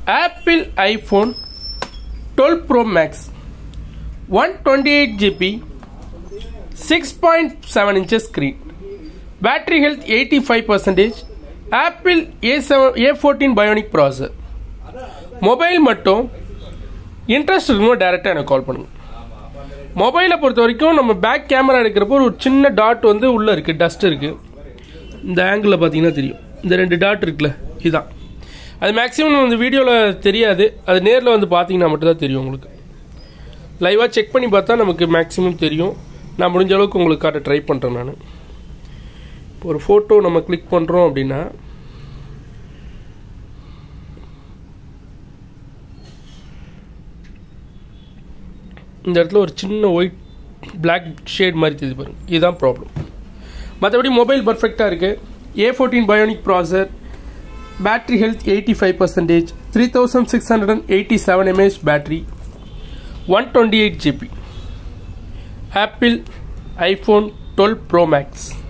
apple iPhone twelve pro max one twenty eight GB six point seven inches screen battery health eighty five percentage Apple A seven A fourteen bionic processor mobile மட்டும் interest இருக்கணும் டேரெக்டாக எனக்கு கால் பண்ணுங்கள் மொபைலை பொறுத்த வரைக்கும் நம்ம back camera எடுக்கிறப்போ ஒரு சின்ன டாட் வந்து உள்ளே இருக்குது டஸ்ட் இருக்குது இந்த ஆங்கிளில் பார்த்தீங்கன்னா தெரியும் இந்த ரெண்டு டாட் இருக்குல்ல இதுதான் அது மேக்ஸிமம் அந்த வீடியோவில் தெரியாது அது நேரில் வந்து பார்த்தீங்கன்னா மட்டும்தான் தெரியும் உங்களுக்கு லைவாக செக் பண்ணி பார்த்தா நமக்கு மேக்ஸிமம் தெரியும் நான் முடிஞ்ச அளவுக்கு உங்களுக்கு காட்ட ட்ரை பண்ணுறேன் நான் இப்போ ஒரு ஃபோட்டோ நம்ம கிளிக் பண்ணுறோம் அப்படின்னா இந்த இடத்துல ஒரு சின்ன ஒயிட் பிளாக் ஷேட் மாதிரி தெரியுது பாருங்க இதுதான் ப்ராப்ளம் மற்றபடி மொபைல் பர்ஃபெக்டாக இருக்குது A fourteen bionic processor battery health eighty five percentage three thousand six hundred and eighty seven mAh battery one twenty eight GB Apple iPhone twelve pro maths